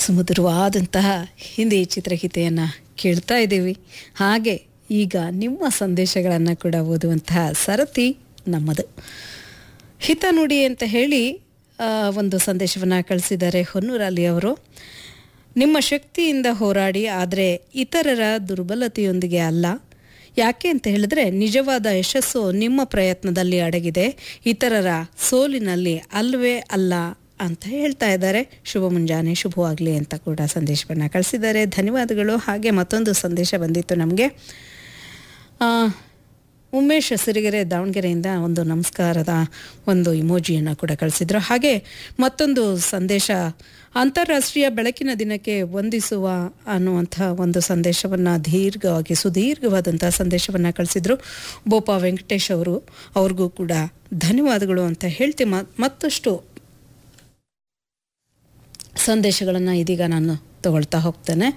ಸುಮಧುರವಾದಂತಹ ಹಿಂದಿ ಚಿತ್ರಗೀತೆಯನ್ನು ಕೇಳ್ತಾ ಇದ್ದೀವಿ ಹಾಗೆ ಈಗ ನಿಮ್ಮ ಸಂದೇಶಗಳನ್ನು ಕೂಡ ಓದುವಂತಹ ಸರತಿ ನಮ್ಮದು ಹಿತ ನುಡಿ ಅಂತ ಹೇಳಿ ಆ, ಒಂದು ಸಂದೇಶವನ್ನು ಕಳಿಸಿದ್ದಾರೆ ಹೊನ್ನೂರಲ್ಲಿ ಅವರು ನಿಮ್ಮ ಶಕ್ತಿಯಿಂದ ಹೋರಾಡಿ ಆದರೆ ಇತರರ ದುರ್ಬಲತೆಯೊಂದಿಗೆ ಅಲ್ಲ ಯಾಕೆ ಅಂತ ಹೇಳಿದ್ರೆ ನಿಜವಾದ ಯಶಸ್ಸು ನಿಮ್ಮ ಪ್ರಯತ್ನದಲ್ಲಿ ಅಡಗಿದೆ ಇತರರ ಸೋಲಿನಲ್ಲಿ ಅಲ್ವೇ ಅಲ್ಲ ಅಂತ ಹೇಳ್ತಾ ಇದ್ದಾರೆ ಶುಭ ಮುಂಜಾನೆ ಶುಭವಾಗಲಿ ಅಂತ ಕೂಡ ಸಂದೇಶವನ್ನು ಕಳಿಸಿದ್ದಾರೆ ಧನ್ಯವಾದಗಳು ಹಾಗೆ ಮತ್ತೊಂದು ಸಂದೇಶ ಬಂದಿತ್ತು ನಮಗೆ ಉಮೇಶ್ ಸಿರಿಗೆರೆ ದಾವಣಗೆರೆಯಿಂದ ಒಂದು ನಮಸ್ಕಾರದ ಒಂದು ಇಮೋಜಿಯನ್ನು ಕೂಡ ಕಳಿಸಿದ್ರು ಹಾಗೆ ಮತ್ತೊಂದು ಸಂದೇಶ ಅಂತಾರಾಷ್ಟ್ರೀಯ ಬೆಳಕಿನ ದಿನಕ್ಕೆ ವಂದಿಸುವ ಅನ್ನುವಂಥ ಒಂದು ಸಂದೇಶವನ್ನು ದೀರ್ಘವಾಗಿ ಸುದೀರ್ಘವಾದಂಥ ಸಂದೇಶವನ್ನು ಕಳಿಸಿದ್ರು ಬೋಪ ವೆಂಕಟೇಶ್ ಅವರು ಅವ್ರಿಗೂ ಕೂಡ ಧನ್ಯವಾದಗಳು ಅಂತ ಹೇಳ್ತಿ ಮತ್ತಷ್ಟು ಸಂದೇಶಗಳನ್ನು ಇದೀಗ ನಾನು ತಗೊಳ್ತಾ ಹೋಗ್ತೇನೆ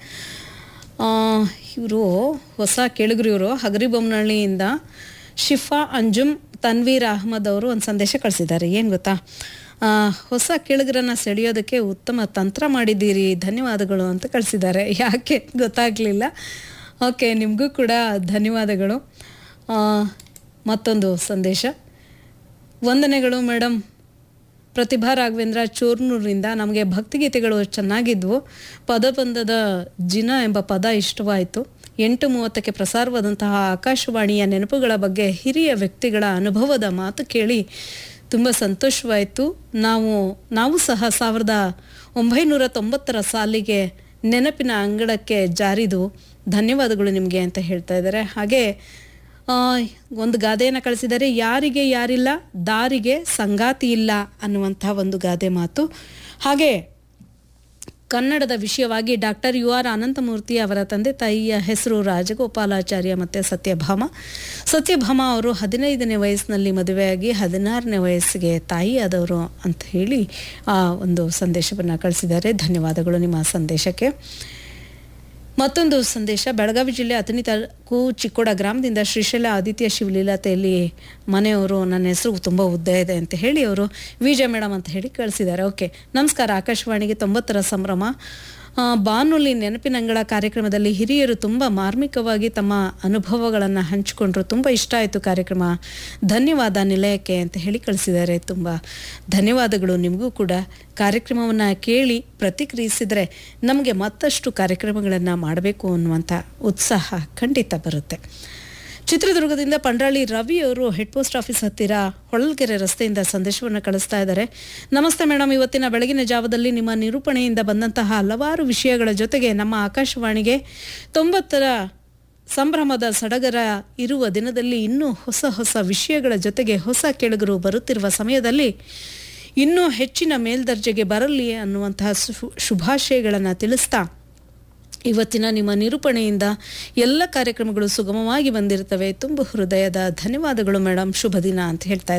ಇವರು ಹೊಸ ಕೇಳಿದ್ರು ಇವರು ಹಗರಿಬೊಮ್ಮನಹಳ್ಳಿಯಿಂದ ಶಿಫಾ ಅಂಜುಮ್ ತನ್ವೀರ್ ಅಹಮದ್ ಅವರು ಒಂದು ಸಂದೇಶ ಕಳಿಸಿದ್ದಾರೆ ಏನು ಗೊತ್ತಾ ಆ, ಹೊಸ ಕೇಳುಗರನ್ನ ಸೆಳೆಯೋದಕ್ಕೆ ಉತ್ತಮ ತಂತ್ರ ಮಾಡಿದ್ದೀರಿ ಧನ್ಯವಾದಗಳು ಅಂತ ಕಳಿಸಿದ್ದಾರೆ ಯಾಕೆ ಗೊತ್ತಾಗಲಿಲ್ಲ ಓಕೆ ನಿಮಗೂ ಕೂಡ ಧನ್ಯವಾದಗಳು ಆ, ಮತ್ತೊಂದು ಸಂದೇಶ ವಂದನೆಗಳು ಮೇಡಮ್ ಪ್ರತಿಭಾ ರಾಘವೇಂದ್ರ ಚೂರ್ನೂರಿಂದ ನಮಗೆ ಭಕ್ತಿಗೀತೆಗಳು ಚೆನ್ನಾಗಿದ್ವು ಪದಬಂಧದ ಜಿನ ಎಂಬ ಪದ ಇಷ್ಟವಾಯಿತು ಎಂಟು ಮೂವತ್ತಕ್ಕೆ ಪ್ರಸಾರವಾದಂತಹ ಆಕಾಶವಾಣಿಯ ನೆನಪುಗಳ ಬಗ್ಗೆ ಹಿರಿಯ ವ್ಯಕ್ತಿಗಳ ಅನುಭವದ ಮಾತು ಕೇಳಿ ತುಂಬ ಸಂತೋಷವಾಯಿತು ನಾವು ನಾವು ಸಹ ಸಾವಿರದ ಒಂಬೈನೂರ ತೊಂಬತ್ತರ ಸಾಲಿಗೆ ನೆನಪಿನ ಅಂಗಳಕ್ಕೆ ಜಾರಿದು ಧನ್ಯವಾದಗಳು ನಿಮಗೆ ಅಂತ ಹೇಳ್ತಾ ಇದ್ದಾರೆ ಹಾಗೆ ಆ, ಒಂದು ಗಾದೆಯನ್ನು ಕಳಿಸಿದ್ದಾರೆ ಯಾರಿಗೆ ಯಾರಿಲ್ಲ ದಾರಿಗೆ ಸಂಗಾತಿ ಇಲ್ಲ ಅನ್ನುವಂಥ ಒಂದು ಗಾದೆ ಮಾತು ಹಾಗೆ ಕನ್ನಡದ ವಿಷಯವಾಗಿ ಡಾಕ್ಟರ್ ಯು ಆರ್ ಅನಂತಮೂರ್ತಿ ಅವರ ತಂದೆ ತಾಯಿಯ ಹೆಸರು ರಾಜಗೋಪಾಲಾಚಾರ್ಯ ಮತ್ತು ಸತ್ಯಭಾಮ ಸತ್ಯಭಾಮ ಅವರು ಹದಿನೈದನೇ ವಯಸ್ಸಿನಲ್ಲಿ ಮದುವೆಯಾಗಿ ಹದಿನಾರನೇ ವಯಸ್ಸಿಗೆ ತಾಯಿಯಾದವರು ಅಂತ ಹೇಳಿ ಆ ಒಂದು ಸಂದೇಶವನ್ನು ಕಳಿಸಿದ್ದಾರೆ ಧನ್ಯವಾದಗಳು ನಿಮ್ಮ ಸಂದೇಶಕ್ಕೆ ಮತ್ತೊಂದು ಸಂದೇಶ ಬೆಳಗಾವಿ ಜಿಲ್ಲೆ ಅಥಣಿ ತಾಲೂಕು ಚಿಕ್ಕೋಡ ಗ್ರಾಮದಿಂದ ಶ್ರೀಶೈಲ ಆದಿತ್ಯ ಶಿವಲೀಲತೆಯಲ್ಲಿ ಮನೆಯವರು ನನ್ನ ಹೆಸರು ತುಂಬ ಉದ್ದ ಇದೆ ಅಂತ ಹೇಳಿ ಅವರು ವಿಜಯ ಮೇಡಮ್ ಅಂತ ಹೇಳಿ ಕಳಿಸಿದ್ದಾರೆ ಓಕೆ ನಮಸ್ಕಾರ ಆಕಾಶವಾಣಿಗೆ ತೊಂಬತ್ತರ ಸಂಭ್ರಮ ಆ, ಬಾನುಲಿ ನೆನಪಿನಂಗಳ ಕಾರ್ಯಕ್ರಮದಲ್ಲಿ ಹಿರಿಯರು ತುಂಬ ಮಾರ್ಮಿಕವಾಗಿ ತಮ್ಮ ಅನುಭವಗಳನ್ನು ಹಂಚಿಕೊಂಡ್ರು ತುಂಬ ಇಷ್ಟ ಆಯಿತು ಕಾರ್ಯಕ್ರಮ ಧನ್ಯವಾದ ನಿಲಯಕ್ಕೆ ಅಂತ ಹೇಳಿ ಕಳಿಸಿದ್ದಾರೆ ತುಂಬ ಧನ್ಯವಾದಗಳು ನಿಮಗೂ ಕೂಡ ಕಾರ್ಯಕ್ರಮವನ್ನು ಕೇಳಿ ಪ್ರತಿಕ್ರಿಯಿಸಿದರೆ ನಮಗೆ ಮತ್ತಷ್ಟು ಕಾರ್ಯಕ್ರಮಗಳನ್ನು ಮಾಡಬೇಕು ಅನ್ನುವಂಥ ಉತ್ಸಾಹ ಖಂಡಿತ ಬರುತ್ತೆ ಚಿತ್ರದುರ್ಗದಿಂದ ಪಂಡ್ರಾಳಿ ರವಿ ಅವರು ಹೆಡ್ ಪೋಸ್ಟ್ ಆಫೀಸ್ ಹತ್ತಿರ ಹೊಳಲ್ಕೆರೆ ರಸ್ತೆಯಿಂದ ಸಂದೇಶವನ್ನು ಕಳಿಸ್ತಾ ಇದ್ದಾರೆ ನಮಸ್ತೆ ಮೇಡಮ್ ಇವತ್ತಿನ ಬೆಳಗಿನ ಜಾವದಲ್ಲಿ ನಿಮ್ಮ ನಿರೂಪಣೆಯಿಂದ ಬಂದಂತಹ ಹಲವಾರು ವಿಷಯಗಳ ಜೊತೆಗೆ ನಮ್ಮ ಆಕಾಶವಾಣಿಗೆ ತೊಂಬತ್ತರ ಸಂಭ್ರಮದ ಸಡಗರ ಇರುವ ದಿನದಲ್ಲಿ ಇನ್ನೂ ಹೊಸ ಹೊಸ ವಿಷಯಗಳ ಜೊತೆಗೆ ಹೊಸ ಕೆಳಗರು ಬರುತ್ತಿರುವ ಸಮಯದಲ್ಲಿ ಇನ್ನೂ ಹೆಚ್ಚಿನ ಮೇಲ್ದರ್ಜೆಗೆ ಬರಲಿ ಅನ್ನುವಂತಹ ಶು- ಶುಭಾಶಯಗಳನ್ನು ತಿಳಿಸ್ತಾ ಇವತ್ತಿನ ನಿಮ್ಮ ನಿರೂಪಣೆಯಿಂದ ಎಲ್ಲ ಕಾರ್ಯಕ್ರಮಗಳು ಸುಗಮವಾಗಿ ಬಂದಿರ್ತವೆ ತುಂಬ ಹೃದಯದ ಧನ್ಯವಾದಗಳು ಮೇಡಮ್ ಶುಭ ದಿನ ಅಂತ ಹೇಳ್ತಾ